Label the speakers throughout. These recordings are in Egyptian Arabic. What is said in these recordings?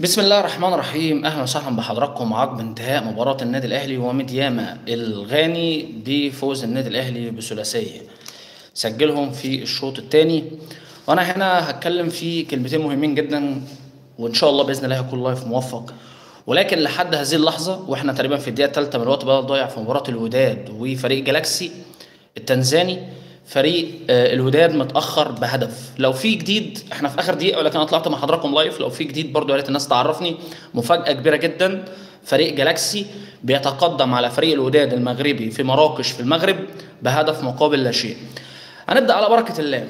Speaker 1: بسم الله الرحمن الرحيم اهلا وسهلا بحضراتكم عقب انتهاء مباراه النادي الاهلي ومدياما الغاني بفوز النادي الاهلي بثلاثيه سجلهم في الشوط الثاني وانا هنا هتكلم في كلمتين مهمين جدا وان شاء الله باذن الله هيكون لايف موفق ولكن لحد هذه اللحظه واحنا تقريبا في الدقيقه الثالثه من الوقت بدل ضايع في مباراه الوداد وفريق جالاكسي التنزاني فريق آه، الوداد متاخر بهدف لو في جديد احنا في اخر دقيقه ولكن انا طلعت مع حضراتكم لايف لو في جديد برضو يا ريت الناس تعرفني مفاجاه كبيره جدا فريق جالاكسي بيتقدم على فريق الوداد المغربي في مراكش في المغرب بهدف مقابل لا شيء هنبدا على بركه الله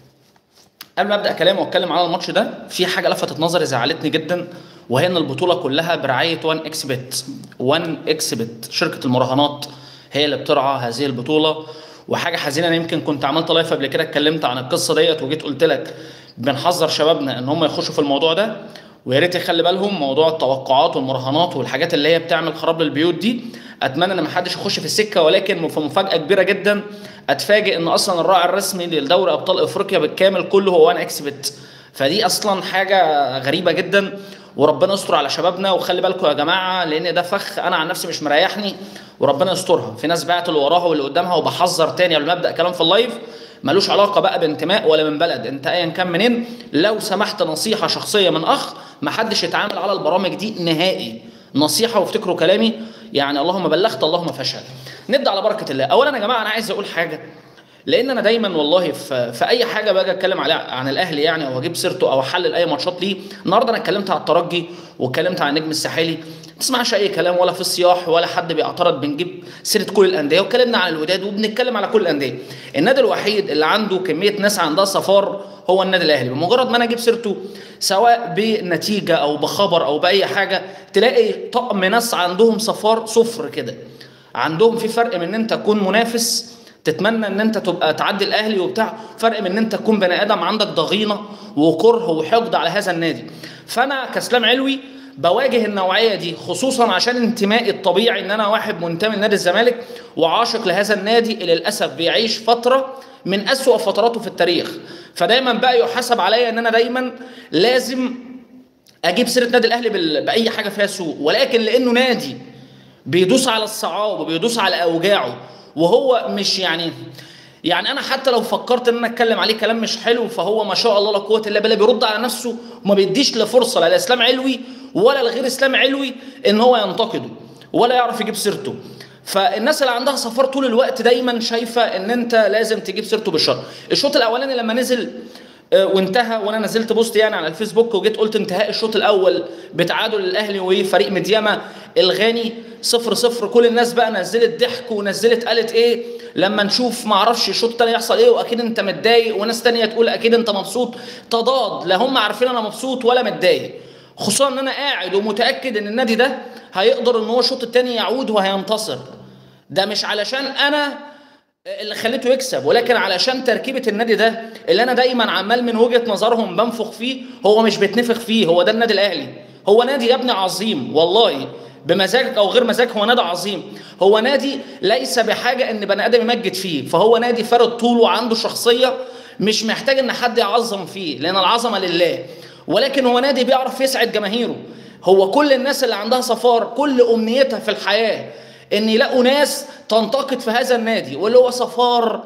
Speaker 1: قبل ما ابدا كلامي واتكلم على الماتش ده في حاجه لفتت نظري زعلتني جدا وهي ان البطوله كلها برعايه 1 اكس بت 1 اكس بت شركه المراهنات هي اللي بترعى هذه البطوله وحاجه حزينه انا يمكن كنت عملت لايف قبل كده اتكلمت عن القصه ديت وجيت قلت لك بنحذر شبابنا ان هم يخشوا في الموضوع ده ويا ريت يخلي بالهم موضوع التوقعات والمراهنات والحاجات اللي هي بتعمل خراب للبيوت دي اتمنى ان محدش يخش في السكه ولكن في مفاجاه كبيره جدا اتفاجئ ان اصلا الراعي الرسمي لدوري ابطال افريقيا بالكامل كله هو 1 اكس بت فدي اصلا حاجه غريبه جدا وربنا يستر على شبابنا وخلي بالكم يا جماعه لان ده فخ انا عن نفسي مش مريحني وربنا يسترها في ناس بعت اللي وراها واللي قدامها وبحذر تاني قبل ما ابدا كلام في اللايف ملوش علاقه بقى بانتماء ولا من بلد انت ايا كان منين لو سمحت نصيحه شخصيه من اخ ما حدش يتعامل على البرامج دي نهائي نصيحه وافتكروا كلامي يعني اللهم بلغت اللهم فشل نبدا على بركه الله اولا يا جماعه انا عايز اقول حاجه لان انا دايما والله في, في اي حاجه باجي اتكلم عليها عن الاهلي يعني او اجيب سيرته او احلل اي ماتشات ليه النهارده انا اتكلمت على الترجي واتكلمت عن النجم الساحلي ما تسمعش اي كلام ولا في الصياح ولا حد بيعترض بنجيب سيره كل الانديه واتكلمنا عن الوداد وبنتكلم على كل الانديه النادي الوحيد اللي عنده كميه ناس عندها صفار هو النادي الاهلي بمجرد ما انا اجيب سيرته سواء بنتيجه او بخبر او باي حاجه تلاقي طقم ناس عندهم صفار صفر كده عندهم في فرق من ان انت تكون منافس تتمنى ان انت تبقى تعدي الاهلي وبتاع فرق من ان انت تكون بني ادم عندك ضغينه وكره وحقد على هذا النادي فانا كاسلام علوي بواجه النوعيه دي خصوصا عشان انتمائي الطبيعي ان انا واحد منتمي لنادي الزمالك وعاشق لهذا النادي اللي للاسف بيعيش فتره من اسوأ فتراته في التاريخ فدايما بقى يحسب عليا ان انا دايما لازم اجيب سيره نادي الاهلي بال- باي حاجه فيها سوء ولكن لانه نادي بيدوس على الصعاب وبيدوس على اوجاعه وهو مش يعني يعني انا حتى لو فكرت ان انا اتكلم عليه كلام مش حلو فهو ما شاء الله لا قوه الا بالله بيرد على نفسه وما بيديش لا فرصه لا لاسلام علوي ولا لغير اسلام علوي ان هو ينتقده ولا يعرف يجيب سيرته فالناس اللي عندها صفار طول الوقت دايما شايفه ان انت لازم تجيب سيرته بالشر الشوط الاولاني لما نزل آه، وانتهى وانا نزلت بوست يعني على الفيسبوك وجيت قلت انتهاء الشوط الاول بتعادل الاهلي وفريق مدياما الغاني صفر صفر كل الناس بقى نزلت ضحك ونزلت قالت ايه لما نشوف ما اعرفش الشوط التاني يحصل ايه واكيد انت متضايق وناس تانية تقول اكيد انت مبسوط تضاد لا هم عارفين انا مبسوط ولا متضايق خصوصا ان انا قاعد ومتاكد ان النادي ده هيقدر ان هو الشوط التاني يعود وهينتصر ده مش علشان انا اللي خليته يكسب ولكن علشان تركيبه النادي ده اللي انا دايما عمال من وجهه نظرهم بنفخ فيه هو مش بيتنفخ فيه هو ده النادي الاهلي هو نادي يا ابني عظيم والله بمزاجك او غير مزاجك هو نادي عظيم هو نادي ليس بحاجه ان بني ادم يمجد فيه فهو نادي فرد طوله وعنده شخصيه مش محتاج ان حد يعظم فيه لان العظمه لله ولكن هو نادي بيعرف يسعد جماهيره هو كل الناس اللي عندها صفار كل امنيتها في الحياه ان يلاقوا ناس تنتقد في هذا النادي واللي هو صفار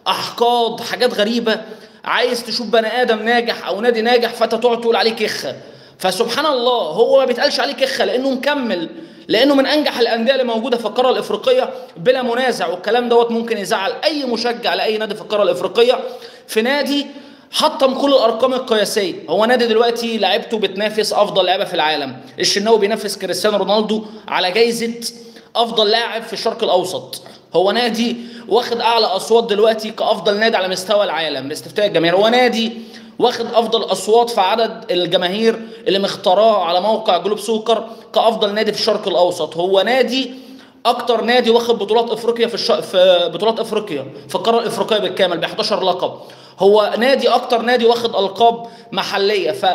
Speaker 1: احقاد حاجات غريبه عايز تشوف بني ادم ناجح او نادي ناجح فانت تقعد تقول عليه كخه فسبحان الله هو ما بيتقالش عليه كخه لانه مكمل لانه من انجح الانديه اللي موجوده في القاره الافريقيه بلا منازع والكلام دوت ممكن يزعل اي مشجع لاي نادي في القاره الافريقيه في نادي حطم كل الارقام القياسيه هو نادي دلوقتي لعيبته بتنافس افضل لعيبه في العالم الشناوي بينافس كريستيانو رونالدو على جايزه افضل لاعب في الشرق الاوسط هو نادي واخد اعلى اصوات دلوقتي كافضل نادي على مستوى العالم باستفتاء الجماهير هو نادي واخد افضل اصوات في عدد الجماهير اللي مختاراه على موقع جلوب سوكر كافضل نادي في الشرق الاوسط هو نادي اكتر نادي واخد بطولات افريقيا في الش... في بطولات افريقيا في القاره الافريقيه بالكامل ب 11 لقب هو نادي اكتر نادي واخد القاب محليه ف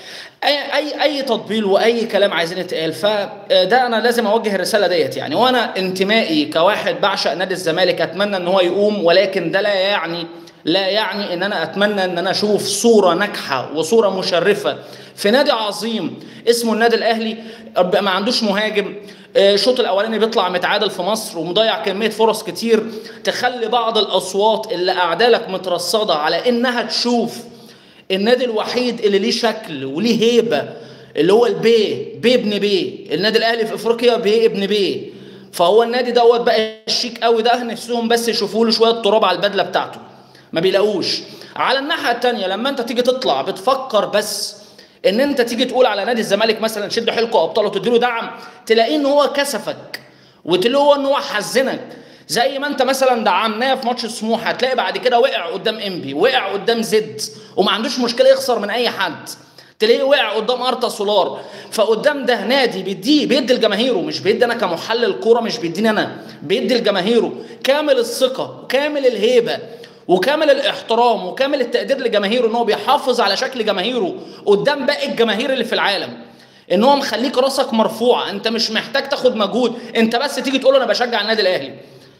Speaker 1: اي اي اي تطبيل واي كلام عايزين يتقال فده انا لازم اوجه الرساله ديت يعني وانا انتمائي كواحد بعشق نادي الزمالك اتمنى ان هو يقوم ولكن ده لا يعني لا يعني ان انا اتمنى ان انا اشوف صوره ناجحه وصوره مشرفه في نادي عظيم اسمه النادي الاهلي ما عندوش مهاجم آه، الشوط الاولاني بيطلع متعادل في مصر ومضيع كميه فرص كتير تخلي بعض الاصوات اللي قاعده لك مترصده على انها تشوف النادي الوحيد اللي ليه شكل وليه هيبه اللي هو البي بي ابن بي النادي الاهلي في افريقيا بي ابن بي فهو النادي دوت بقى الشيك قوي ده نفسهم بس يشوفوا له شويه تراب على البدله بتاعته ما بيلاقوش على الناحيه الثانيه لما انت تيجي تطلع بتفكر بس ان انت تيجي تقول على نادي الزمالك مثلا شد حيلكم ابطال وتديله دعم تلاقيه ان هو كسفك وتلاقيه ان هو حزنك زي ما انت مثلا دعمناه في ماتش سموحه هتلاقي بعد كده وقع قدام انبي وقع قدام زد وما عندوش مشكله يخسر من اي حد تلاقيه وقع قدام ارتا سولار فقدام ده نادي بيديه بيدي لجماهيره مش بيدي انا كمحلل كوره مش بيديني انا بيدي لجماهيره كامل الثقه وكامل الهيبه وكامل الاحترام وكامل التقدير لجماهيره ان هو بيحافظ على شكل جماهيره قدام باقي الجماهير اللي في العالم ان هو مخليك راسك مرفوعه انت مش محتاج تاخد مجهود انت بس تيجي تقول انا بشجع النادي الاهلي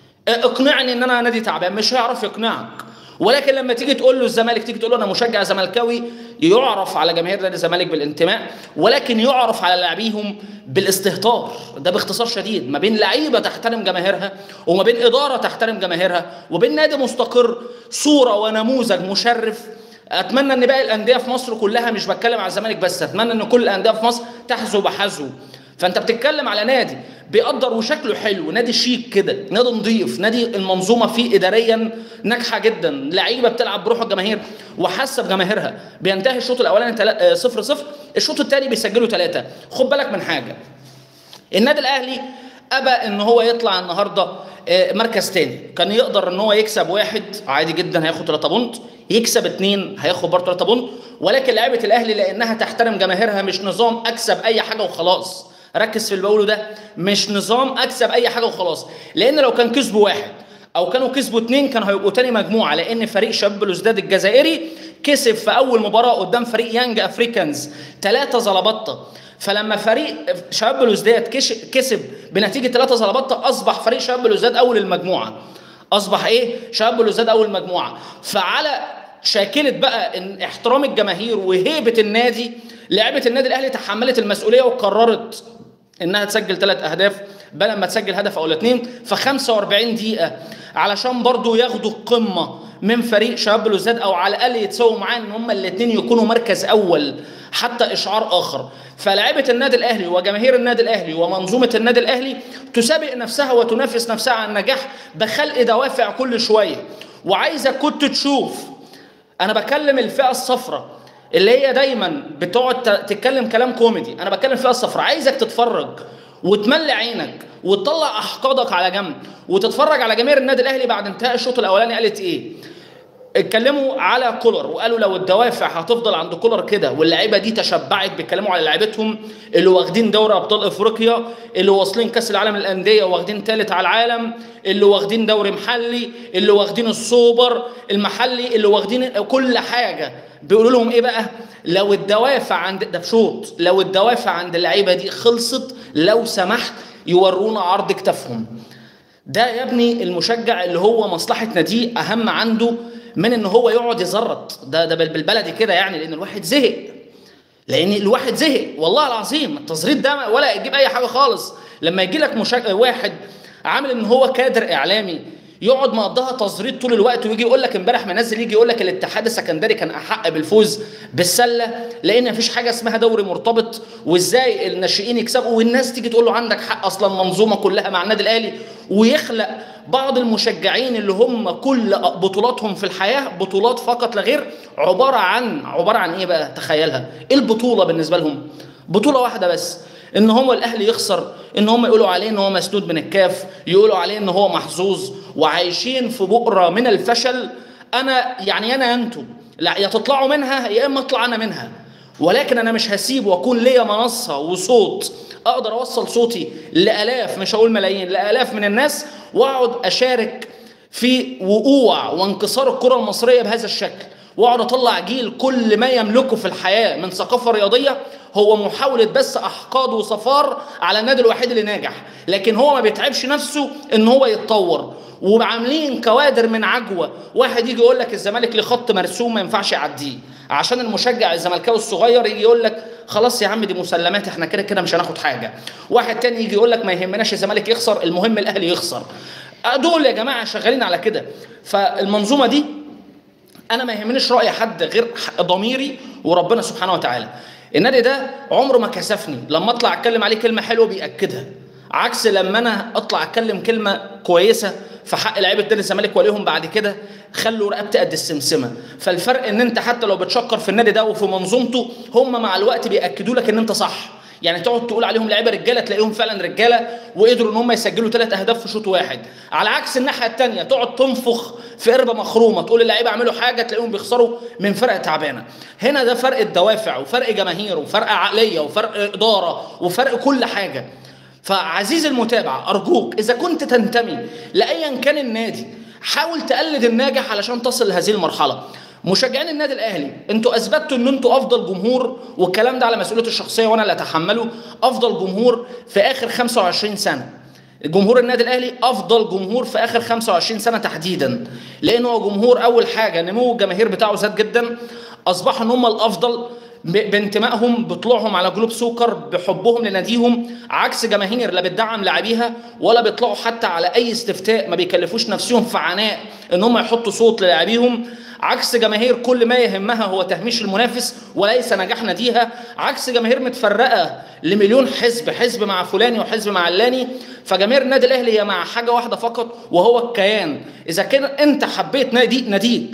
Speaker 1: اقنعني ان انا نادي تعبان مش هيعرف يقنعك ولكن لما تيجي تقول له الزمالك تيجي تقول له انا مشجع زملكاوي يعرف على جماهير نادي الزمالك بالانتماء ولكن يعرف على لاعبيهم بالاستهتار ده باختصار شديد ما بين لعيبه تحترم جماهيرها وما بين اداره تحترم جماهيرها وبين نادي مستقر صوره ونموذج مشرف اتمنى ان باقي الانديه في مصر كلها مش بتكلم على الزمالك بس اتمنى ان كل الانديه في مصر تحذو بحذو فانت بتتكلم على نادي بيقدر وشكله حلو نادي شيك كده نادي نظيف نادي المنظومه فيه اداريا ناجحه جدا لعيبه بتلعب بروح الجماهير وحاسه بجماهيرها بينتهي الشوط الاولاني 0 0 الشوط الثاني بيسجلوا ثلاثه خد بالك من حاجه النادي الاهلي ابى ان هو يطلع النهارده آه، مركز تاني كان يقدر ان هو يكسب واحد عادي جدا هياخد 3 بونت يكسب اثنين هياخد برضه 3 بونت ولكن لعيبه الاهلي لانها تحترم جماهيرها مش نظام اكسب اي حاجه وخلاص ركز في اللي بقوله ده مش نظام اكسب اي حاجه وخلاص لان لو كان كسبوا واحد او كانوا كسبوا اثنين كانوا هيبقوا تاني مجموعه لان فريق شباب بلوزداد الجزائري كسب في اول مباراه قدام فريق يانج افريكانز ثلاثه زلبطه فلما فريق شباب بلوزداد كسب بنتيجه ثلاثه زلبطه اصبح فريق شباب بلوزداد اول المجموعه اصبح ايه شباب بلوزداد اول المجموعه فعلى شاكله بقى ان احترام الجماهير وهيبه النادي لعبه النادي الاهلي تحملت المسؤوليه وقررت انها تسجل ثلاث اهداف بدل ما تسجل هدف او اثنين في 45 دقيقه علشان برضو ياخدوا القمه من فريق شباب بلوزداد او على الاقل يتساووا معاه ان هما الاثنين يكونوا مركز اول حتى اشعار اخر فلاعيبه النادي الاهلي وجماهير النادي الاهلي ومنظومه النادي الاهلي تسابق نفسها وتنافس نفسها على النجاح بخلق دوافع كل شويه وعايزك كنت تشوف انا بكلم الفئه الصفراء اللي هي دايما بتقعد تتكلم كلام كوميدي انا بتكلم فيها الصفرة عايزك تتفرج وتملي عينك وتطلع احقادك على جنب وتتفرج على جماهير النادي الاهلي بعد انتهاء الشوط الاولاني قالت ايه اتكلموا على كولر وقالوا لو الدوافع هتفضل عند كولر كده واللعيبه دي تشبعت بيتكلموا على لعيبتهم اللي واخدين دوري ابطال افريقيا اللي واصلين كاس العالم للانديه واخدين ثالث على العالم اللي واخدين دوري محلي اللي واخدين السوبر المحلي اللي واخدين كل حاجه بيقولوا لهم ايه بقى لو الدوافع عند ده شوط لو الدوافع عند اللعيبه دي خلصت لو سمحت يورونا عرض كتافهم ده يا ابني المشجع اللي هو مصلحه ناديه اهم عنده من ان هو يقعد يزرط ده ده بالبلدي كده يعني لان الواحد زهق لان الواحد زهق والله العظيم التزريط ده ولا يجيب اي حاجه خالص لما يجي لك مشجع واحد عامل ان هو كادر اعلامي يقعد مقضاها تزريط طول الوقت ويجي يقول لك امبارح منزل يجي يقول لك الاتحاد السكندري كان احق بالفوز بالسله لان مفيش حاجه اسمها دوري مرتبط وازاي الناشئين يكسبوا والناس تيجي تقول له عندك حق اصلا منظومه كلها مع النادي الاهلي ويخلق بعض المشجعين اللي هم كل بطولاتهم في الحياه بطولات فقط لا غير عباره عن عباره عن ايه بقى تخيلها ايه البطوله بالنسبه لهم بطوله واحده بس ان هو الاهلي يخسر ان هم يقولوا عليه ان هو مسدود من الكاف يقولوا عليه ان هو محظوظ وعايشين في بؤره من الفشل انا يعني انا انتم لا يا تطلعوا منها يا اما اطلع انا منها ولكن انا مش هسيب واكون ليا منصه وصوت اقدر اوصل صوتي لالاف مش هقول ملايين لالاف من الناس واقعد اشارك في وقوع وانكسار الكره المصريه بهذا الشكل واقعد اطلع جيل كل ما يملكه في الحياه من ثقافه رياضيه هو محاوله بس احقاد وصفار على النادي الوحيد اللي ناجح لكن هو ما بيتعبش نفسه ان هو يتطور وعاملين كوادر من عجوه واحد يجي يقول لك الزمالك ليه خط مرسوم ما ينفعش يعديه عشان المشجع الزملكاوي الصغير يجي يقول لك خلاص يا عم دي مسلمات احنا كده كده مش هناخد حاجه واحد تاني يجي يقول لك ما يهمناش الزمالك يخسر المهم الاهلي يخسر دول يا جماعه شغالين على كده فالمنظومه دي انا ما يهمنيش راي حد غير ضميري وربنا سبحانه وتعالى النادي ده عمره ما كسفني لما اطلع اتكلم عليه كلمه حلوه بياكدها عكس لما انا اطلع اتكلم كلمه كويسه في حق لعيبه نادي الزمالك وليهم بعد كده خلوا رقبتي قد السمسمه فالفرق ان انت حتى لو بتشكر في النادي ده وفي منظومته هم مع الوقت بياكدوا لك ان انت صح يعني تقعد تقول عليهم لعيبه رجاله تلاقيهم فعلا رجاله وقدروا ان هم يسجلوا ثلاث اهداف في شوط واحد على عكس الناحيه الثانيه تقعد تنفخ في قربه مخرومه تقول اللعيبه اعملوا حاجه تلاقيهم بيخسروا من فرق تعبانه هنا ده فرق الدوافع وفرق جماهير وفرق عقليه وفرق اداره وفرق كل حاجه فعزيزي المتابع ارجوك اذا كنت تنتمي لايا كان النادي حاول تقلد الناجح علشان تصل لهذه المرحله مشجعين النادي الاهلي انتوا اثبتوا ان انتوا افضل جمهور والكلام ده على مسؤوليتي الشخصيه وانا اللي اتحمله افضل جمهور في اخر 25 سنه جمهور النادي الاهلي افضل جمهور في اخر 25 سنه تحديدا لانه هو جمهور اول حاجه نمو الجماهير بتاعه زاد جدا اصبحوا ان هم الافضل بانتمائهم بطلوعهم على جلوب سوكر بحبهم لناديهم عكس جماهير لا بتدعم لاعبيها ولا بيطلعوا حتى على اي استفتاء ما بيكلفوش نفسهم في عناء ان هم يحطوا صوت للاعبيهم عكس جماهير كل ما يهمها هو تهميش المنافس وليس نجاح ناديها عكس جماهير متفرقه لمليون حزب حزب مع فلاني وحزب مع علاني فجماهير النادي الاهلي هي مع حاجه واحده فقط وهو الكيان اذا كان انت حبيت نادي ناديك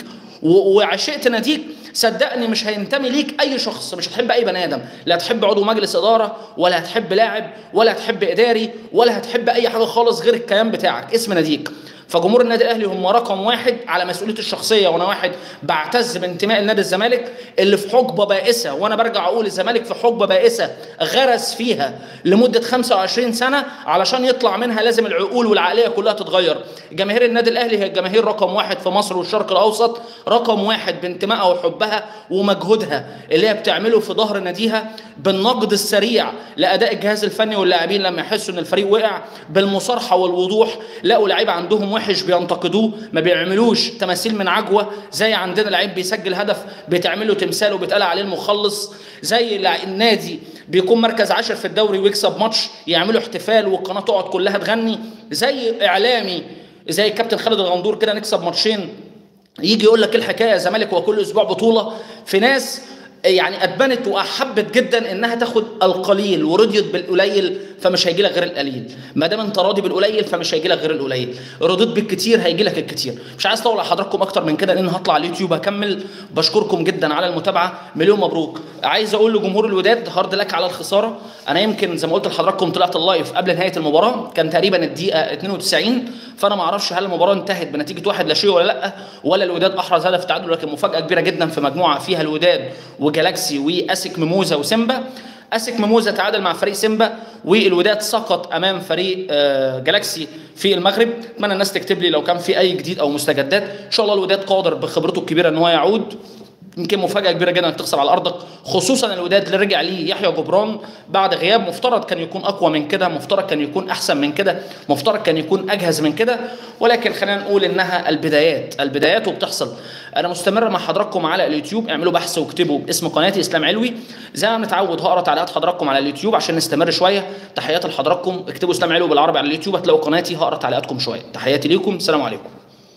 Speaker 1: وعشقت ناديك صدقني مش هينتمي ليك اي شخص مش هتحب اي بني ادم لا هتحب عضو مجلس اداره ولا هتحب لاعب ولا هتحب اداري ولا هتحب اي حاجه خالص غير الكيان بتاعك اسم ناديك فجمهور النادي الاهلي هم رقم واحد على مسؤوليتي الشخصيه وانا واحد بعتز بانتماء لنادي الزمالك اللي في حقبه بائسه وانا برجع اقول الزمالك في حقبه بائسه غرس فيها لمده 25 سنه علشان يطلع منها لازم العقول والعقليه كلها تتغير جماهير النادي الاهلي هي الجماهير رقم واحد في مصر والشرق الاوسط رقم واحد بانتمائها وحبها ومجهودها اللي هي بتعمله في ظهر ناديها بالنقد السريع لاداء الجهاز الفني واللاعبين لما يحسوا ان الفريق وقع بالمصارحه والوضوح لقوا لعيبه عندهم وحش بينتقدوه ما بيعملوش تماثيل من عجوه زي عندنا لعيب بيسجل هدف بيتعمل له تمثال وبيتقال عليه المخلص زي النادي بيكون مركز عاشر في الدوري ويكسب ماتش يعملوا احتفال والقناه تقعد كلها تغني زي اعلامي زي الكابتن خالد الغندور كده نكسب ماتشين يجي يقول لك ايه الحكايه يا زمالك وكل اسبوع بطوله في ناس يعني ادمنت واحبت جدا انها تاخد القليل ورضيت بالقليل فمش هيجي لك غير القليل ما دام انت راضي بالقليل فمش هيجي لك غير القليل رضيت بالكتير هيجي لك الكتير مش عايز اطول على حضراتكم اكتر من كده لان هطلع على اليوتيوب اكمل بشكركم جدا على المتابعه مليون مبروك عايز اقول لجمهور الوداد هارد لك على الخساره انا يمكن زي ما قلت لحضراتكم طلعت اللايف قبل نهايه المباراه كان تقريبا الدقيقه 92 فانا ما اعرفش هل المباراه انتهت بنتيجه واحد لا شيء ولا لا ولا الوداد احرز هدف تعادل لكن مفاجاه كبيره جدا في مجموعه فيها الوداد وجالاكسي واسك ميموزا وسيمبا اسك ميموزا تعادل مع فريق سيمبا والوداد سقط امام فريق جالاكسي في المغرب اتمنى الناس تكتب لي لو كان في اي جديد او مستجدات ان شاء الله الوداد قادر بخبرته الكبيره ان هو يعود يمكن مفاجاه كبيره جدا انك تخسر على ارضك خصوصا الوداد اللي رجع ليه يحيى جبران بعد غياب مفترض كان يكون اقوى من كده مفترض كان يكون احسن من كده مفترض كان يكون اجهز من كده ولكن خلينا نقول انها البدايات البدايات وبتحصل انا مستمر مع حضراتكم على اليوتيوب اعملوا بحث واكتبوا باسم قناتي اسلام علوي زي ما متعود هقرا تعليقات حضراتكم على اليوتيوب عشان نستمر شويه تحياتي لحضراتكم اكتبوا اسلام علوي بالعربي على اليوتيوب هتلاقوا قناتي هقرا تعليقاتكم شويه تحياتي ليكم السلام عليكم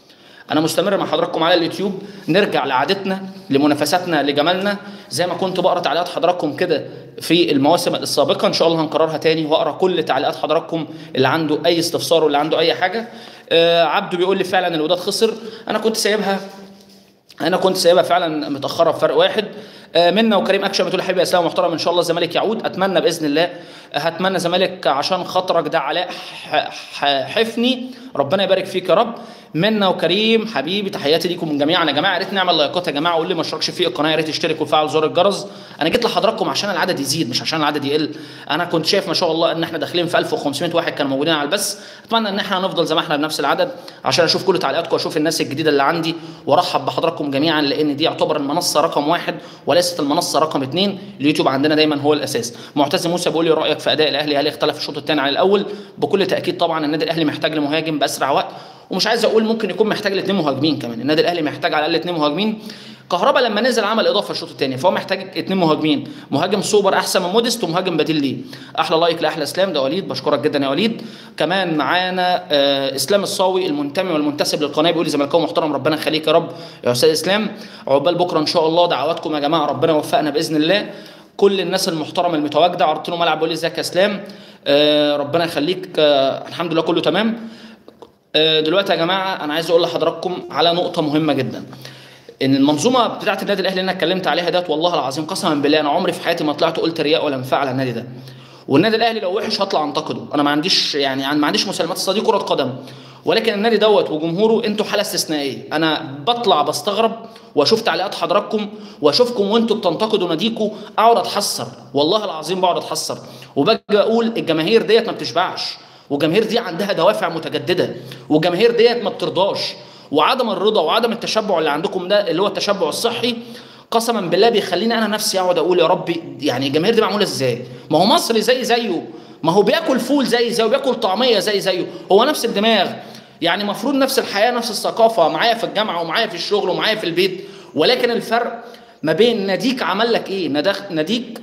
Speaker 1: انا مستمر مع حضراتكم على اليوتيوب نرجع لعادتنا لمنافساتنا لجمالنا زي ما كنت بقرا تعليقات حضراتكم كده في المواسم السابقه ان شاء الله هنكررها تاني واقرا كل تعليقات حضراتكم اللي عنده اي استفسار واللي عنده اي حاجه آه عبده بيقول لي فعلا الوداد خسر انا كنت سايبها انا كنت سايبها فعلا متاخره بفرق واحد آه منا وكريم اكشن بتقول حبيبي اسلام محترم ان شاء الله الزمالك يعود اتمنى باذن الله هتمنى زمالك عشان خاطرك ده علاء حفني ربنا يبارك فيك يا رب منا وكريم حبيبي تحياتي ليكم جميعا يا جماعه يا ريت نعمل لايكات يا جماعه واللي ما اشتركش في القناه يا ريت يشترك ويفعل زر الجرس انا جيت لحضراتكم عشان العدد يزيد مش عشان العدد يقل انا كنت شايف ما شاء الله ان احنا داخلين في 1500 واحد كانوا موجودين على البث اتمنى ان احنا نفضل زي ما احنا بنفس العدد عشان اشوف كل تعليقاتكم واشوف الناس الجديده اللي عندي وارحب بحضراتكم جميعا لان دي يعتبر المنصه رقم واحد وليست المنصه رقم اثنين اليوتيوب عندنا دايما هو الاساس معتز موسى بيقول لي رايك في اداء الاهلي هل اختلف الشوط الثاني عن الاول بكل تاكيد طبعا النادي الاهلي محتاج لمهاجم باسرع وقت ومش عايز اقول ممكن يكون محتاج لاثنين مهاجمين كمان النادي الاهلي محتاج على الاقل اثنين مهاجمين كهربا لما نزل عمل اضافه الشوط الثاني فهو محتاج اثنين مهاجمين مهاجم سوبر احسن من موديست ومهاجم بديل ليه احلى لايك لاحلى اسلام ده وليد بشكرك جدا يا وليد كمان معانا آه اسلام الصاوي المنتمي والمنتسب للقناه بيقول لي زملكاوي محترم ربنا يخليك يا رب يا استاذ اسلام عقبال بكره ان شاء الله دعواتكم يا جماعه ربنا يوفقنا باذن الله كل الناس المحترمه المتواجده عرضت له ملعب بيقول لي ازيك يا اسلام آه ربنا يخليك آه الحمد لله كله تمام آه دلوقتي يا جماعه انا عايز اقول لحضراتكم على نقطه مهمه جدا ان المنظومه بتاعه النادي الاهلي اللي انا اتكلمت عليها ديت والله العظيم قسما بالله انا عمري في حياتي ما طلعت قلت رياء ولا انفعال على النادي ده والنادي الاهلي لو وحش هطلع انتقده انا ما عنديش يعني ما عنديش مسالمات صديق كره قدم ولكن النادي دوت وجمهوره انتوا حاله استثنائيه انا بطلع بستغرب واشوف تعليقات حضراتكم واشوفكم وانتوا بتنتقدوا ناديكم اقعد اتحسر والله العظيم بقعد اتحسر وباجي اقول الجماهير ديت ما بتشبعش والجماهير دي عندها دوافع متجدده والجماهير ديت ما بترضاش وعدم الرضا وعدم التشبع اللي عندكم ده اللي هو التشبع الصحي قسما بالله بيخليني انا نفسي اقعد اقول يا ربي يعني الجماهير دي معموله ازاي؟ ما هو مصري زي زيه ما هو بياكل فول زي زيه وبياكل طعميه زي زيه هو نفس الدماغ يعني المفروض نفس الحياه نفس الثقافه معايا في الجامعه ومعايا في الشغل ومعايا في البيت ولكن الفرق ما بين ناديك عمل لك ايه؟ ناديك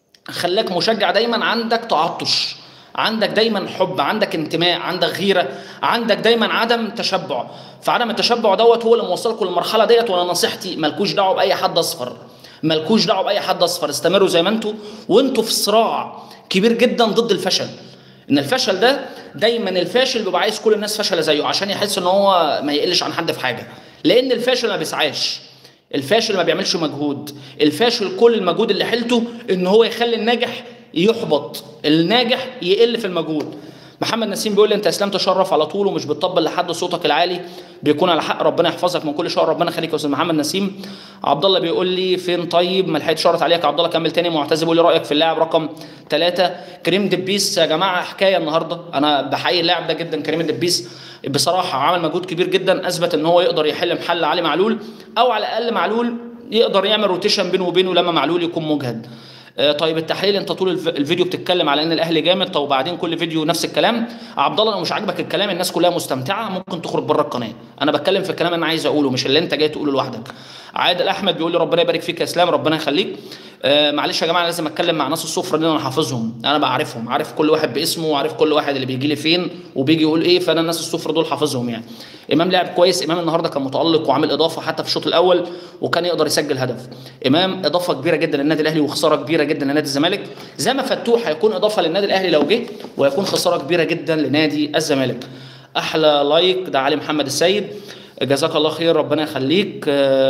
Speaker 1: خلاك مشجع دايما عندك تعطش عندك دايما حب عندك انتماء عندك غيره عندك دايما عدم تشبع فعدم التشبع دوت هو اللي موصلكم للمرحله ديت وانا نصيحتي مالكوش دعوه باي حد اصفر مالكوش دعوه باي حد اصفر استمروا زي ما انتوا وانتوا في صراع كبير جدا ضد الفشل ان الفشل ده دايما الفاشل بيبقى عايز كل الناس فشله زيه عشان يحس ان هو ما يقلش عن حد في حاجه لان الفاشل ما بيسعاش الفاشل ما بيعملش مجهود الفاشل كل المجهود اللي حيلته ان هو يخلي الناجح يحبط الناجح يقل في المجهود محمد نسيم بيقول لي انت اسلام تشرف على طول ومش بتطبل لحد صوتك العالي بيكون على حق ربنا يحفظك من كل شر ربنا يخليك يا استاذ محمد نسيم عبد الله بيقول لي فين طيب ما لحقتش شرط عليك عبد الله كمل تاني معتز بيقول لي رايك في اللاعب رقم ثلاثة كريم دبيس يا جماعه حكايه النهارده انا بحيي اللاعب ده جدا كريم دبيس بصراحه عمل مجهود كبير جدا اثبت ان هو يقدر يحل محل علي معلول او على الاقل معلول يقدر يعمل روتيشن بينه وبينه لما معلول يكون مجهد طيب التحليل انت طول الفيديو بتتكلم على ان الاهلي جامد طب وبعدين كل فيديو نفس الكلام عبد الله لو مش عاجبك الكلام الناس كلها مستمتعه ممكن تخرج بره القناه انا بتكلم في الكلام انا عايز اقوله مش اللي انت جاي تقوله لوحدك عادل احمد بيقول لي ربنا يبارك فيك يا اسلام ربنا يخليك آه معلش يا جماعه لازم اتكلم مع ناس السفره دي انا حافظهم انا بعرفهم عارف كل واحد باسمه وعارف كل واحد اللي بيجي لي فين وبيجي يقول ايه فانا الناس السفره دول حافظهم يعني امام لعب كويس امام النهارده كان متالق وعامل اضافه حتى في الشوط الاول وكان يقدر يسجل هدف امام اضافه كبيره جدا للنادي الاهلي وخساره كبيره جدا لنادي الزمالك زي ما فتوح هيكون اضافه للنادي الاهلي لو جه وهيكون خساره كبيره جدا لنادي الزمالك احلى لايك ده علي محمد السيد جزاك الله خير ربنا يخليك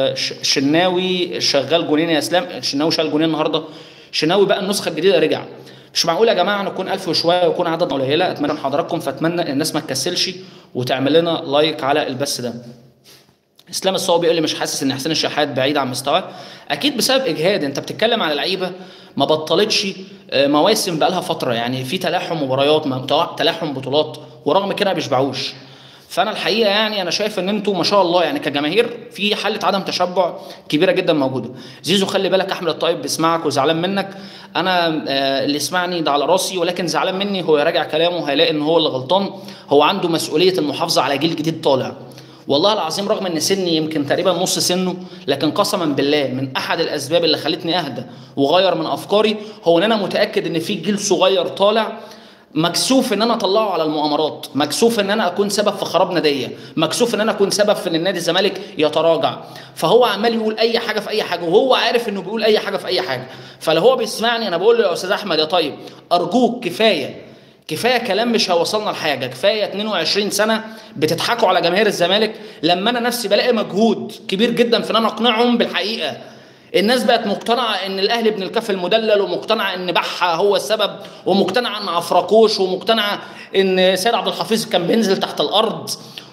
Speaker 1: شناوي شغال جونين يا اسلام شناوي شغال جونين النهارده شناوي بقى النسخه الجديده رجع مش معقول يا جماعه نكون 1000 وشويه ويكون عدد قليله اتمنى من حضراتكم فاتمنى الناس ما تكسلش وتعمل لنا لايك على البث ده اسلام الصاوي بيقول لي مش حاسس ان حسين الشحات بعيد عن مستواه اكيد بسبب اجهاد انت بتتكلم على لعيبه ما بطلتش مواسم بقى لها فتره يعني في تلاحم مباريات تلاحم بطولات ورغم كده ما بيشبعوش فانا الحقيقه يعني انا شايف ان انتوا ما شاء الله يعني كجماهير في حاله عدم تشبع كبيره جدا موجوده زيزو خلي بالك احمد الطيب بيسمعك وزعلان منك انا اللي يسمعني ده على راسي ولكن زعلان مني هو يراجع كلامه هيلاقي ان هو اللي غلطان هو عنده مسؤوليه المحافظه على جيل جديد طالع والله العظيم رغم ان سني يمكن تقريبا نص سنه لكن قسما بالله من احد الاسباب اللي خلتني اهدى وغير من افكاري هو ان انا متاكد ان في جيل صغير طالع مكسوف ان انا اطلعه على المؤامرات مكسوف ان انا اكون سبب في خراب ناديه مكسوف ان انا اكون سبب في ان النادي الزمالك يتراجع فهو عمال يقول اي حاجه في اي حاجه وهو عارف انه بيقول اي حاجه في اي حاجه فلو هو بيسمعني انا بقول له يا استاذ احمد يا طيب ارجوك كفايه كفايه كلام مش هيوصلنا لحاجه كفايه 22 سنه بتضحكوا على جماهير الزمالك لما انا نفسي بلاقي مجهود كبير جدا في ان انا اقنعهم بالحقيقه الناس بقت مقتنعه ان الاهلي ابن الكف المدلل ومقتنعه ان بحه هو السبب ومقتنعه ان عفراكوش ومقتنعه ان سيد عبد الحفيظ كان بينزل تحت الارض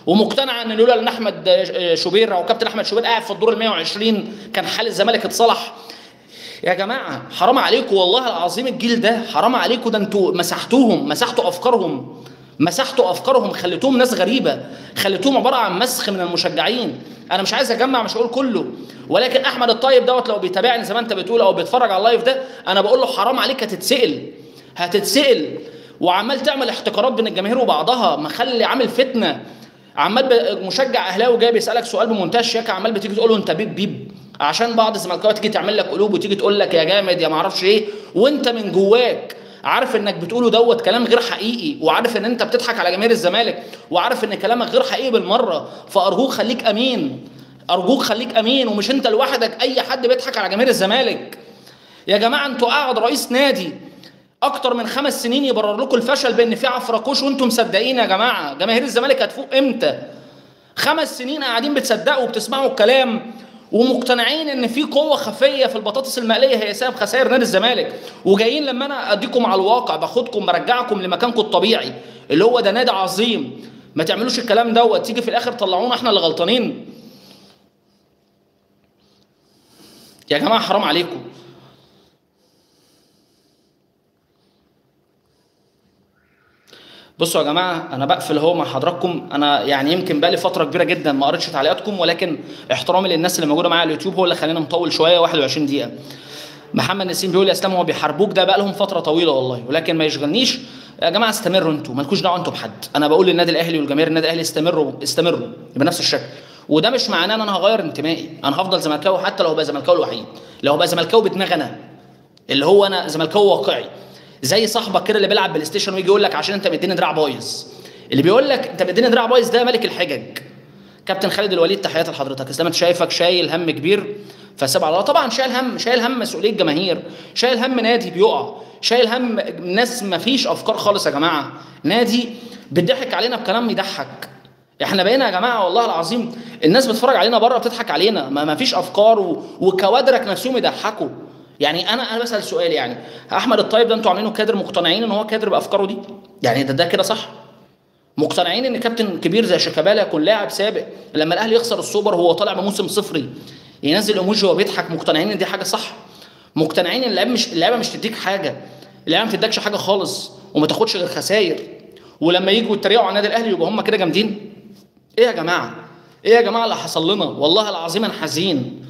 Speaker 1: ومقتنعه ان لولا ان احمد آه، شوبير او كابتن احمد شوبير قاعد في الدور ال 120 كان حال الزمالك اتصلح يا جماعه حرام عليكم والله العظيم الجيل ده حرام عليكم ده انتوا مسحتوهم مسحتوا افكارهم مسحتوا افكارهم خليتوهم ناس غريبه خليتوهم عباره عن مسخ من المشجعين انا مش عايز اجمع مش هقول كله ولكن احمد الطيب دوت لو بيتابعني زي ما انت بتقول او بيتفرج على اللايف ده انا بقول له حرام عليك هتتسال هتتسال وعمال تعمل احتكارات بين الجماهير وبعضها مخلي عامل فتنه عمال ب- مشجع اهلاوي جاي بيسالك سؤال بمنتهى الشياكه عمال بتيجي تقول له انت بيب بيب عشان بعض الزملكاويه تيجي تعمل لك قلوب وتيجي تقول لك يا جامد يا معرفش ايه وانت من جواك عارف انك بتقوله دوت كلام غير حقيقي وعارف ان انت بتضحك على جماهير الزمالك وعارف ان كلامك غير حقيقي بالمره فارجوك خليك امين ارجوك خليك امين ومش انت لوحدك اي حد بيضحك على جماهير الزمالك يا جماعه انتوا قاعد رئيس نادي اكتر من خمس سنين يبرر لكم الفشل بان في عفركوش وانتم مصدقين يا جماعه جماهير الزمالك هتفوق امتى خمس سنين قاعدين بتصدقوا وبتسمعوا الكلام ومقتنعين ان في قوه خفيه في البطاطس المقليه هي سبب خسائر نادي الزمالك وجايين لما انا اديكم على الواقع باخدكم برجعكم لمكانكم الطبيعي اللي هو ده نادي عظيم ما تعملوش الكلام دوت تيجي في الاخر طلعونا احنا اللي غلطانين يا جماعه حرام عليكم بصوا يا جماعه انا بقفل اهو مع حضراتكم انا يعني يمكن بقالي فتره كبيره جدا ما قريتش تعليقاتكم ولكن احترامي للناس اللي موجوده معايا على اليوتيوب هو اللي خلاني مطول شويه 21 دقيقه محمد نسيم بيقول يا اسلام هو بيحاربوك ده بقى لهم فتره طويله والله ولكن ما يشغلنيش يا جماعه استمروا انتوا مالكوش دعوه انتوا بحد انا بقول للنادي الاهلي والجماهير النادي الاهلي استمروا استمروا بنفس الشكل وده مش معناه ان انا هغير انتمائي انا هفضل زملكاوي حتى لو هبقى زملكاوي الوحيد لو هبقى زملكاوي بدماغ انا اللي هو انا زملكاوي واقعي زي صاحبك كده اللي بيلعب بلاي ستيشن ويجي يقول لك عشان انت مديني دراع بايظ اللي بيقول لك انت مديني دراع بايظ ده ملك الحجج كابتن خالد الوليد تحياتي لحضرتك اسلام انت شايفك شايل هم كبير فسيب على الله طبعا شايل هم شايل هم مسؤوليه جماهير شايل هم نادي بيقع شايل هم ناس ما فيش افكار خالص يا جماعه نادي بيضحك علينا بكلام يضحك احنا بقينا يا جماعه والله العظيم الناس بتتفرج علينا بره بتضحك علينا ما, ما فيش افكار و... وكوادرك نفسهم يضحكوا يعني انا انا بسال سؤال يعني احمد الطيب ده انتوا عاملينه كادر مقتنعين ان هو كادر بافكاره دي يعني ده ده كده صح مقتنعين ان كابتن كبير زي شيكابالا يكون لاعب سابق لما الاهلي يخسر السوبر وهو طالع بموسم صفري ينزل ايموجي وهو بيضحك مقتنعين ان دي حاجه صح مقتنعين ان اللعيبه مش اللعيبه مش تديك حاجه اللعيبه ما تديكش حاجه خالص وما تاخدش غير خساير ولما يجوا يتريقوا على النادي الاهلي يبقوا هم كده جامدين ايه يا جماعه ايه يا جماعه اللي حصل لنا والله العظيم انا حزين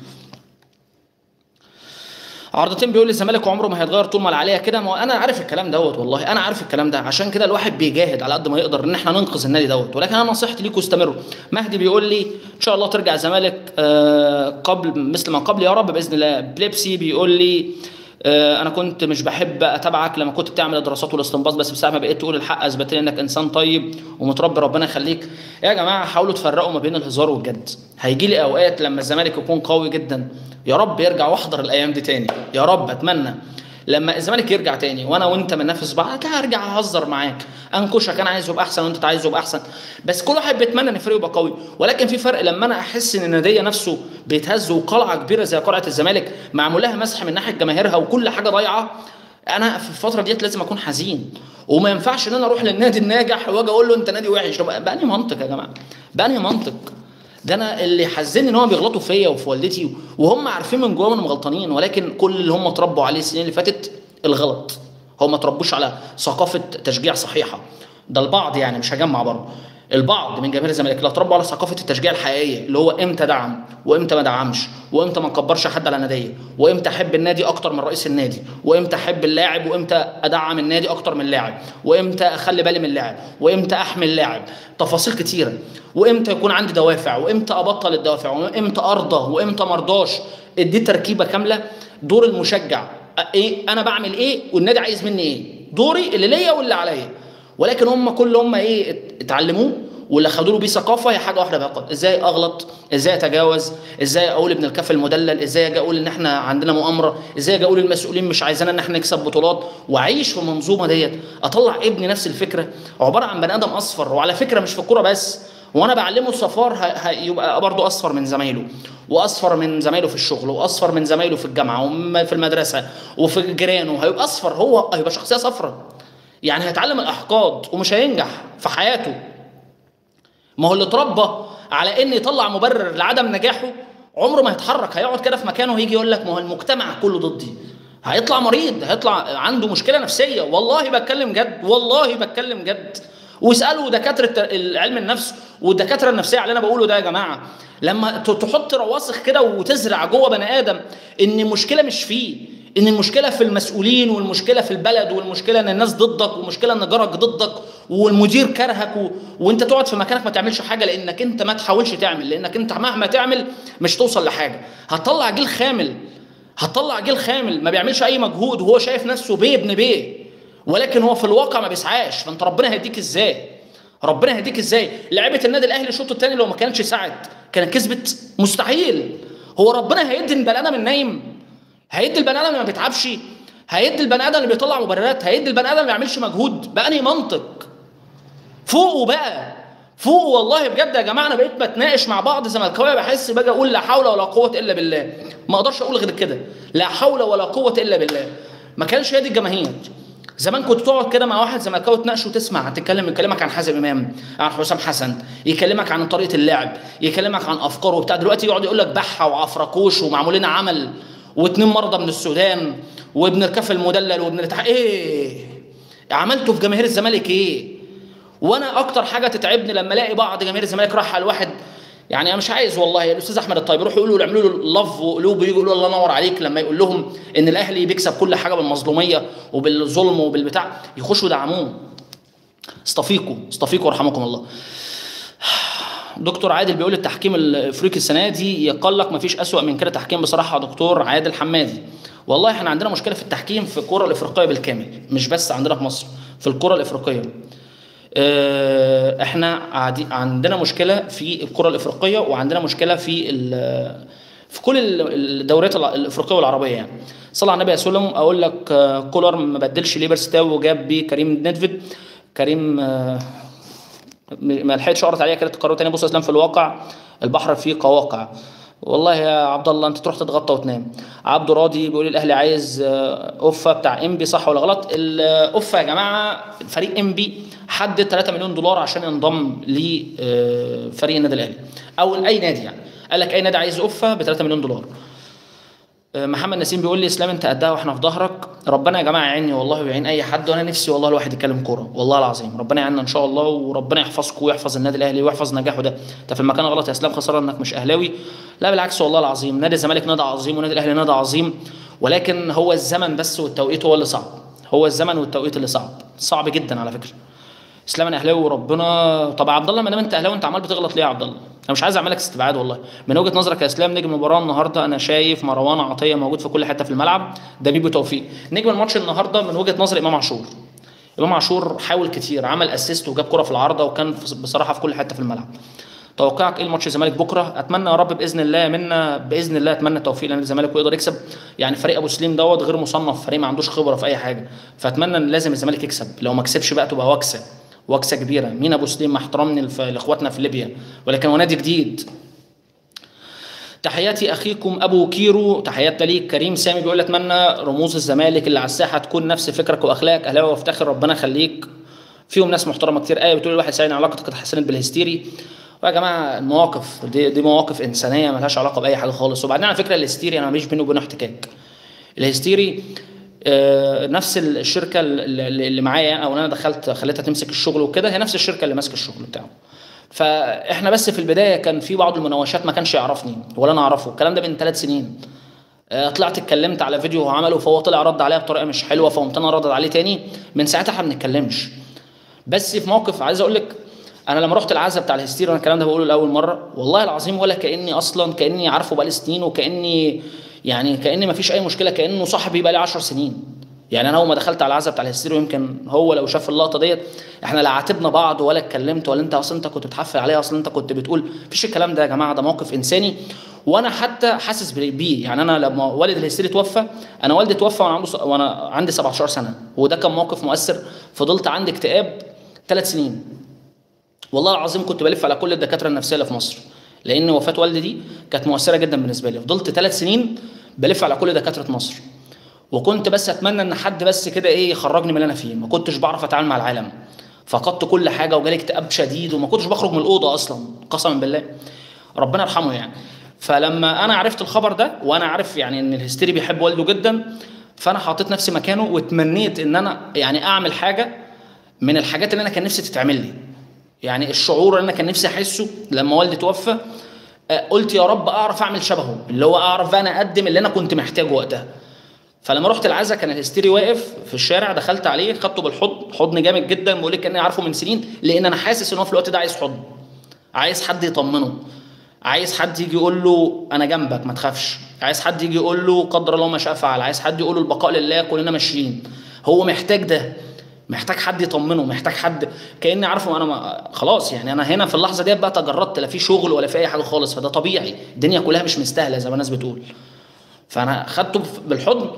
Speaker 1: عرضتين بيقول لي الزمالك عمره ما هيتغير طول ما العاليه كده ما هو انا عارف الكلام دوت والله انا عارف الكلام ده عشان كده الواحد بيجاهد على قد ما يقدر ان احنا ننقذ النادي دوت ولكن انا نصيحتي ليكم استمروا مهدي بيقول لي ان شاء الله ترجع الزمالك آه، قبل مثل ما قبل يا رب باذن الله بليبسي بيقول لي آه، انا كنت مش بحب اتابعك لما كنت بتعمل الدراسات والاستنباط بس بساعة ما بقيت تقول الحق اثبت لي انك انسان طيب ومتربي ربنا يخليك يا جماعه حاولوا تفرقوا ما بين الهزار والجد هيجي لي اوقات لما الزمالك يكون قوي جدا يا رب يرجع واحضر الايام دي تاني يا رب اتمنى لما الزمالك يرجع تاني وانا وانت بننافس بعض هرجع اهزر معاك انكشك انا عايزه يبقى احسن وانت عايزه يبقى احسن بس كل واحد بيتمنى ان فريقه يبقى قوي ولكن في فرق لما انا احس ان الناديه نفسه بيتهز وقلعه كبيره زي قلعه الزمالك معمول لها مسح من ناحيه جماهيرها وكل حاجه ضايعه انا في الفتره ديت لازم اكون حزين وما ينفعش ان انا اروح للنادي الناجح واجي اقول له انت نادي وحش طب بأنهي منطق يا جماعه بأنهي منطق ده انا اللي حزني ان هم بيغلطوا فيا وفي والدتي وهم عارفين من جواهم انهم غلطانين ولكن كل اللي هم اتربوا عليه السنين اللي فاتت الغلط هم ما اتربوش على ثقافه تشجيع صحيحه ده البعض يعني مش هجمع برضه البعض من جماهير الزمالك لا اتربوا على ثقافه التشجيع الحقيقيه اللي هو امتى دعم وامتى ما دعمش وامتى ما نكبرش حد على ناديه وامتى احب النادي اكتر من رئيس النادي وامتى احب اللاعب وامتى ادعم النادي اكتر من اللاعب وامتى اخلي بالي من اللاعب وامتى احمي اللاعب تفاصيل كتيره وامتى يكون عندي دوافع وامتى ابطل الدوافع وامتى ارضى وامتى مرضاش دي تركيبه كامله دور المشجع ايه انا بعمل ايه والنادي عايز مني ايه دوري اللي ليا واللي عليا ولكن هم كل هم ايه ات- اتعلموه واللي خدوا له بيه ثقافه هي حاجه واحده فقط ازاي اغلط ازاي اتجاوز ازاي اقول ابن الكف المدلل ازاي اجي اقول ان احنا عندنا مؤامره ازاي اجي اقول المسؤولين مش عايزانا ان احنا نكسب بطولات واعيش في المنظومه ديت اطلع ابني نفس الفكره عباره عن بني ادم اصفر وعلى فكره مش في الكوره بس وانا بعلمه الصفار ه- هيبقى برضه اصفر من زمايله واصفر من زمايله في الشغل واصفر من زمايله في الجامعه وفي المدرسه وفي جيرانه هيبقى اصفر هو هيبقى شخصيه صفراء يعني هيتعلم الاحقاد ومش هينجح في حياته ما هو اللي اتربى على ان يطلع مبرر لعدم نجاحه عمره ما هيتحرك هيقعد كده في مكانه ويجي يقول لك ما هو المجتمع كله ضدي هيطلع مريض هيطلع عنده مشكله نفسيه والله بتكلم جد والله بتكلم جد واسالوا دكاتره علم النفس والدكاتره النفسيه على اللي انا بقوله ده يا جماعه لما ت- تحط رواسخ كده وتزرع جوه بني ادم ان المشكله مش فيه ان المشكله في المسؤولين والمشكله في البلد والمشكله ان الناس ضدك والمشكله ان جارك ضدك والمدير كرهك و... وانت تقعد في مكانك ما تعملش حاجه لانك انت ما تحاولش تعمل لانك انت مهما تعمل مش توصل لحاجه هتطلع جيل خامل هتطلع جيل خامل ما بيعملش اي مجهود وهو شايف نفسه بيه ابن بيه ولكن هو في الواقع ما بيسعاش فانت ربنا هيديك ازاي ربنا هيديك ازاي لعيبه النادي الاهلي الشوط الثاني لو ما كانتش ساعد كانت كسبت مستحيل هو ربنا هيدي البني ادم النايم هيدي البني ادم اللي ما بيتعبش هيدي البني ادم اللي بيطلع مبررات هيدي البني ادم اللي ما بيعملش مجهود بأنهي منطق فوقوا بقى فوقوا والله بجد يا جماعه انا بقيت بتناقش مع بعض زملكاويه بحس باجي اقول لا حول ولا قوه الا بالله ما اقدرش اقول غير كده لا حول ولا قوه الا بالله ما كانش هي دي الجماهير زمان كنت تقعد كده مع واحد زملكاوي تناقش وتسمع تتكلم يكلمك عن حازم امام عن حسام حسن يكلمك عن طريقه اللعب يكلمك عن افكاره وبتاع دلوقتي يقعد يقول لك بحه وعفركوش ومعمول لنا عمل واتنين مرضى من السودان وابن الكف المدلل وابن الاتحاد ايه عملته في جماهير الزمالك ايه وانا اكتر حاجه تتعبني لما الاقي بعض جماهير الزمالك راح على الواحد يعني انا مش عايز والله الاستاذ احمد الطيب يروحوا يقولوا يعملوا له لف وقلوب ويجوا يقولوا الله ينور عليك لما يقول لهم ان الاهلي بيكسب كل حاجه بالمظلوميه وبالظلم وبالبتاع يخشوا يدعموه استفيقوا استفيقوا رحمكم الله دكتور عادل بيقول التحكيم الافريقي السنه دي يقلق مفيش اسوأ من كده تحكيم بصراحه يا دكتور عادل حمادي والله احنا عندنا مشكله في التحكيم في الكره الافريقيه بالكامل مش بس عندنا في مصر في الكره الافريقيه آه، احنا عادي عندنا مشكله في الكره الافريقيه وعندنا مشكله في ال- في كل ال- الدوريات الع- الافريقيه والعربيه يعني صلى على النبي يا سلم اقول لك آه، كولر ما بدلش ليبر ستاو وجاب بيه كريم نيدفيد كريم آه، ما لحقتش اقرا عليها كده تقرر تاني بص يا اسلام في الواقع البحر فيه قواقع والله يا عبد الله انت تروح تتغطى وتنام عبده راضي بيقول الاهلي عايز آه، اوفا بتاع انبي صح ولا غلط الاوفا يا جماعه فريق انبي حدد 3 مليون دولار عشان ينضم لفريق النادي الاهلي او اي نادي يعني قال لك اي نادي عايز اوفا ب 3 مليون دولار محمد نسيم بيقول لي اسلام انت قدها واحنا في ظهرك ربنا يا جماعه يعيني والله ويعين اي حد وانا نفسي والله الواحد يتكلم كوره والله العظيم ربنا يعيننا ان شاء الله وربنا يحفظكم ويحفظ النادي الاهلي ويحفظ نجاحه ده انت في المكان غلط يا اسلام خساره انك مش اهلاوي لا بالعكس والله العظيم نادي الزمالك نادي عظيم ونادي الاهلي نادي عظيم ولكن هو الزمن بس والتوقيت هو اللي صعب هو الزمن والتوقيت اللي صعب صعب جدا على فكره اسلام انا اهلاوي وربنا طب يا عبد الله ما دام انت اهلاوي انت عمال بتغلط ليه يا عبد الله؟ انا مش عايز اعملك استبعاد والله من وجهه نظرك يا اسلام نجم المباراه النهارده انا شايف مروان عطيه موجود في كل حته في الملعب ده بيبو توفيق نجم الماتش النهارده من وجهه نظري امام عاشور امام عاشور حاول كتير عمل اسيست وجاب كره في العارضه وكان في- بصراحه في كل حته في الملعب توقعك ايه الماتش الزمالك بكره اتمنى يا رب باذن الله منا باذن الله اتمنى التوفيق لان الزمالك ويقدر يكسب يعني فريق ابو سليم دوت غير مصنف فريق ما عندوش خبره في اي حاجه فاتمنى ان لازم الزمالك يكسب لو ما كسبش بقى تبقى وكسه وكسه كبيره مين ابو سليم مع احترامي لف- لاخواتنا في ليبيا ولكن هو نادي جديد تحياتي اخيكم ابو كيرو تحيات ليك كريم سامي بيقول اتمنى رموز الزمالك اللي على الساحه تكون نفس فكرك واخلاقك اهلاوي وافتخر ربنا يخليك فيهم ناس محترمه كتير ايه بتقول الواحد سعيد علاقتك اتحسنت بالهستيري ويا جماعه المواقف دي, دي مواقف انسانيه ملهاش علاقه باي حاجه خالص وبعدين على فكره الهستيري انا ماليش بينه وبينه احتكاك الهستيري آه، نفس الشركه اللي اللي معايا او انا دخلت خليتها تمسك الشغل وكده هي نفس الشركه اللي ماسكه الشغل بتاعه فاحنا بس في البدايه كان في بعض المناوشات ما كانش يعرفني ولا انا اعرفه الكلام ده من ثلاث سنين آه، طلعت اتكلمت على فيديو هو عمله فهو طلع رد عليا بطريقه مش حلوه فقمت انا ردد عليه تاني من ساعتها احنا ما بنتكلمش بس في موقف عايز اقول لك انا لما رحت العزا بتاع الهستيري انا الكلام ده بقوله لاول مره والله العظيم ولا كاني اصلا كاني عارفه بقالي سنين وكاني يعني كاني ما فيش اي مشكله كانه صاحبي بقالي 10 سنين يعني انا اول ما دخلت على العزا بتاع الهستيري ويمكن هو لو شاف اللقطه ديت احنا لا عاتبنا بعض ولا اتكلمت ولا انت اصلا انت كنت بتحفل عليها اصلا انت كنت بتقول مفيش الكلام ده يا جماعه ده موقف انساني وانا حتى حاسس بيه يعني انا لما والد الهستيري توفى انا والدي توفى وانا عنده وانا عندي 17 سنه وده كان موقف مؤثر فضلت عندي اكتئاب ثلاث سنين والله العظيم كنت بلف على كل الدكاتره النفسيه اللي في مصر لان وفاه والدي دي كانت مؤثره جدا بالنسبه لي فضلت ثلاث سنين بلف على كل دكاتره مصر وكنت بس اتمنى ان حد بس كده ايه يخرجني من اللي انا فيه ما كنتش بعرف اتعامل مع العالم فقدت كل حاجه وجالي اكتئاب شديد وما كنتش بخرج من الاوضه اصلا قسما بالله ربنا يرحمه يعني فلما انا عرفت الخبر ده وانا عارف يعني ان الهستيري بيحب والده جدا فانا حطيت نفسي مكانه واتمنيت ان انا يعني اعمل حاجه من الحاجات اللي انا كان نفسي تتعمل لي يعني الشعور اللي انا كان نفسي احسه لما والدي توفى آه، قلت يا رب اعرف اعمل شبهه اللي هو اعرف بقى انا اقدم اللي انا كنت محتاجه وقتها فلما رحت العزا كان الهستيري واقف في الشارع دخلت عليه خدته بالحضن حضن جامد جدا بقول لك كاني عارفه من سنين لان انا حاسس ان هو في الوقت ده عايز حضن عايز حد يطمنه عايز حد يجي يقول له انا جنبك ما تخافش عايز حد يجي يقول له قدر الله ما شاء فعل عايز حد يقول له البقاء لله كلنا ماشيين هو محتاج ده محتاج حد يطمنه محتاج حد كاني عارفه انا ما خلاص يعني انا هنا في اللحظه ديت بقى تجردت لا في شغل ولا في اي حاجه خالص فده طبيعي الدنيا كلها مش مستاهله زي ما الناس بتقول فانا خدته بالحضن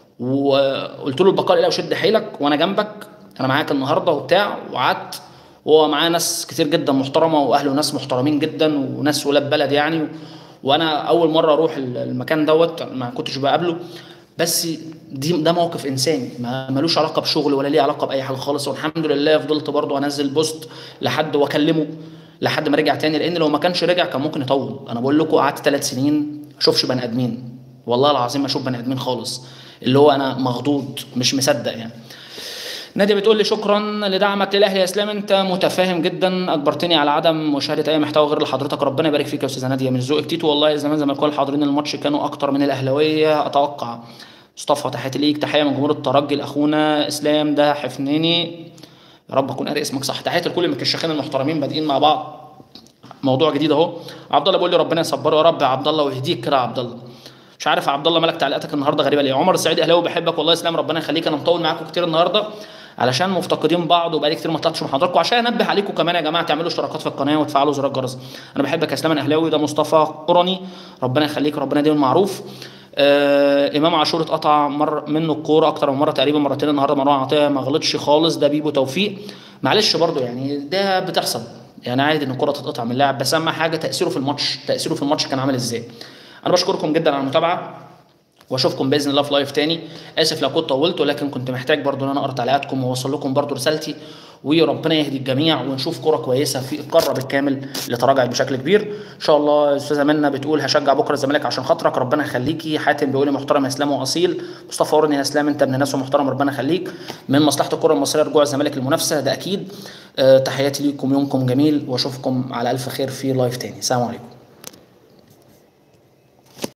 Speaker 1: وقلت له البقاء لله وشد حيلك وانا جنبك انا معاك النهارده وبتاع وقعدت وهو معاه ناس كتير جدا محترمه واهله ناس محترمين جدا وناس ولاد بلد يعني وانا اول مره اروح المكان دوت ما كنتش بقابله بس دي ده موقف انساني ما ملوش علاقه بشغل ولا ليه علاقه باي حاجه خالص والحمد لله فضلت برضه انزل بوست لحد واكلمه لحد ما رجع تاني لان لو ما كانش رجع كان ممكن يطول انا بقول لكم قعدت ثلاث سنين ما اشوفش بني ادمين والله العظيم ما اشوف بني ادمين خالص اللي هو انا مخضوض مش مصدق يعني نادية بتقول لي شكرا لدعمك للاهلي يا اسلام انت متفاهم جدا اجبرتني على عدم مشاهده اي محتوى غير لحضرتك ربنا يبارك فيك يا استاذه ناديه من ذوقك تيتو والله زمان زمان كل الحاضرين الماتش كانوا اكتر من الاهلاويه اتوقع مصطفى تحياتي ليك تحيه من جمهور الترجي لاخونا اسلام ده حفنيني يا رب اكون قاري اسمك صح تحيه لكل المكشخين المحترمين بادئين مع بعض موضوع جديد اهو عبد الله بيقول لي ربنا يصبره يا رب يا عبد الله ويهديك كده يا عبد الله مش عارف يا عبد الله مالك تعليقاتك النهارده غريبه ليه عمر السعيد اهلاوي بحبك والله اسلام ربنا يخليك انا مطول معاكم كتير النهارده علشان مفتقدين بعض وبقالي كتير ما طلعتش من حضراتكم عشان انبه عليكم كمان يا جماعه تعملوا اشتراكات في القناه وتفعلوا زر الجرس انا بحبك يا اسلام اهلاوي ده مصطفى قرني ربنا يخليك ربنا يديم المعروف آه امام عاشور اتقطع مر منه الكوره اكتر من مره تقريبا مرتين النهارده مروان عطيه ما غلطش خالص ده بيبو توفيق معلش برضو يعني ده بتحصل يعني عادي ان الكوره تتقطع من اللاعب بس اهم حاجه تاثيره في الماتش تاثيره في الماتش كان عامل ازاي انا بشكركم جدا على المتابعه واشوفكم باذن الله في لايف تاني اسف لو كنت طولت ولكن كنت محتاج برضو ان انا اقرا تعليقاتكم واوصل لكم برضو رسالتي وربنا يهدي الجميع ونشوف كرة كويسة في القارة بالكامل اللي تراجعت بشكل كبير ان شاء الله استاذة منى بتقول هشجع بكرة الزمالك عشان خاطرك ربنا يخليكي حاتم بيقول لي محترم يا اسلام واصيل مصطفى ورني يا اسلام انت ابن ناس ومحترم ربنا يخليك من مصلحة الكرة المصرية رجوع الزمالك للمنافسة ده اكيد أه تحياتي ليكم يومكم جميل واشوفكم على الف خير في لايف تاني السلام عليكم